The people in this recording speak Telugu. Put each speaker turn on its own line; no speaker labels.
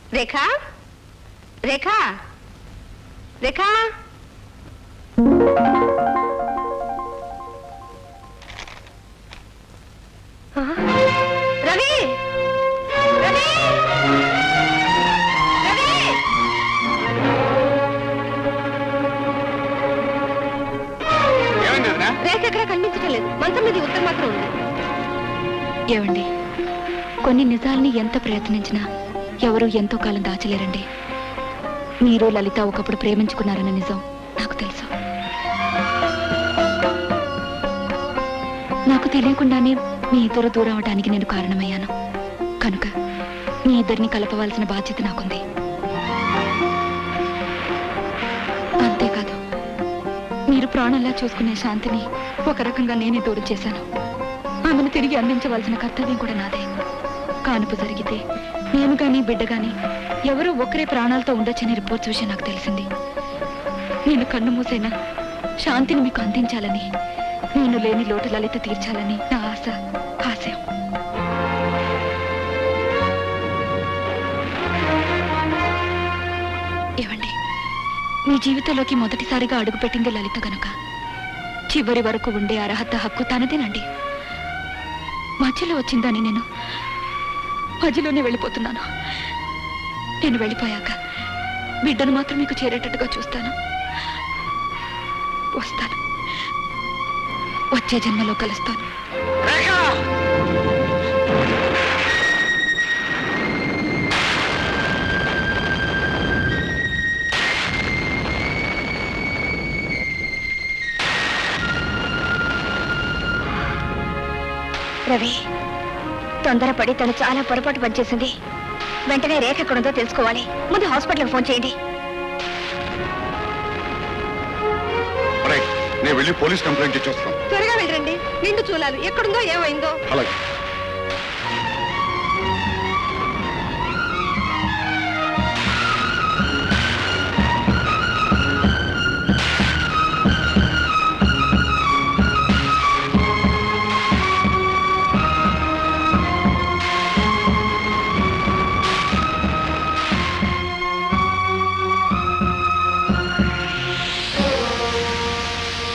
రేఖా రేఖా రేఖా ఆ? రవి రవి రవి
ఏమైంది వదినా?
రేఖ ఎక్కడ కనిపించడం లేదు మంచం మీద ఈ ఉత్తరం మాత్రం ఉంది
ఏవండి కొన్ని నిజాల్ని ఎంత ప్రయత్నించినా ఎవరు ఎంతో కాలం దాచలేరండి మీరు లలిత ఒకప్పుడు ప్రేమించుకున్నారన్న నిజం నాకు తెలుసు నాకు తెలియకుండానే మీ ఇద్దరు దూరం అవడానికి నేను కారణమయ్యాను కనుక మీ ఇద్దరిని కలపవలసిన బాధ్యత నాకుంది అంతేకాదు మీరు ప్రాణంలా చూసుకునే శాంతిని ఒక రకంగా నేనే దూరం చేశాను ఆమెను తిరిగి అందించవలసిన కర్తవ్యం కూడా నాదే కానుపు జరిగితే నేను గాని బిడ్డ గాని ఎవరో ఒకరే ప్రాణాలతో ఉండొచ్చని రిపోర్ట్ చూసి నాకు తెలిసింది నేను కన్ను మూసైనా శాంతిని మీకు అందించాలని నేను లేని లోటు లలిత తీర్చాలని నా ఆశ ఆశయం ఏవండి మీ జీవితంలోకి మొదటిసారిగా అడుగుపెట్టింది లలిత గనుక చివరి వరకు ఉండే అర్హత హక్కు తనదేనండి మధ్యలో వచ్చిందని నేను మధ్యలోనే వెళ్ళిపోతున్నాను నేను వెళ్ళిపోయాక బిడ్డను మాత్రం మీకు చేరేటట్టుగా చూస్తాను వస్తాను వచ్చే జన్మలో కలుస్తాను
రేఖ!
రవి తొందరపడి తను చాలా పొరపాటు పనిచేసింది వెంటనే రేఖ ఎక్కడుందో తెలుసుకోవాలి ముందు హాస్పిటల్కి ఫోన్ చేయండి
రైట్ నేను వెళ్ళి పోలీస్ కంప్లైంట్ ఇచ్చేస్తాను
త్వరగా వెళ్ళండి నిండు చూడాలి ఎక్కడుందో ఏమైందో
అలాగే